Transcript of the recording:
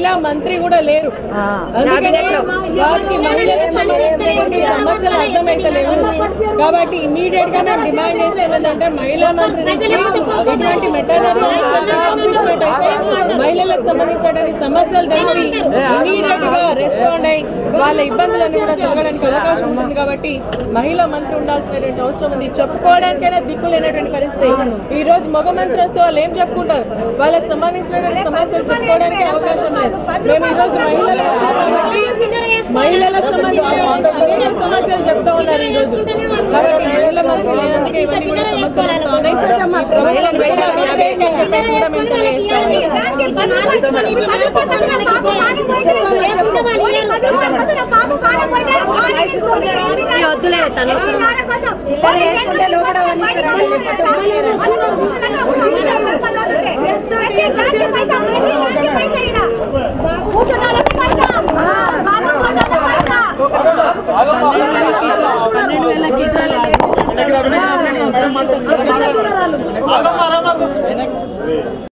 మహిళా మంత్రి కూడా లేరు అందుకనే వారికి మహిళలకు సంబంధించినటువంటి సమస్యలు అర్థమైతలేవు కాబట్టి ఇమీడియట్ గా మేము డిమాండ్ చేసేది ఏంటంటే మహిళా మంత్రి నుంచి ఇటువంటి మెటర్నరీ పంపించినట్టయితే మహిళలకు సంబంధించినటువంటి సమస్యలు తెలిసి ఇమీడియట్ గా రెస్పాండ్ అయ్యి వాళ్ళ ఇబ్బందులను కూడా తొలగడానికి అవకాశం ఉంటుంది కాబట్టి మహిళా మంత్రి ఉండాల్సినటువంటి అవసరం ఉంది చెప్పుకోవడానికైనా దిక్కు లేనటువంటి పరిస్థితి ఈ రోజు మగ మంత్రి వస్తే వాళ్ళు ఏం చెప్పుకుంటారు వాళ్ళకి సంబంధించినటువంటి సమస్యలు చెప్పుకోవడానికి అవకాశం లేదు మేము ఈ రోజు మహిళలు వచ్చాం కాబట్టి మహిళలకు సంబంధించిన అనేక సమస్యలు చెప్తా ఉన్నారు ఈ రోజు కాబట్టి మహిళా మంత్రి లేనందుకే ఇవన్నీ కూడా సమస్యలు వస్తా ఉన్నాయి మహిళలు మహిళా వ్యతిరేక అని చెప్పేసి కూడా మేము తెలియజేస్తా ఉన్నాం వద్దులే తను పన్నెండు వేల గిట్టాలి వెనక్కి రా, వెనక్కి రా, వెనక్కి రా. మేడం మాట్లాడుతున్నారు.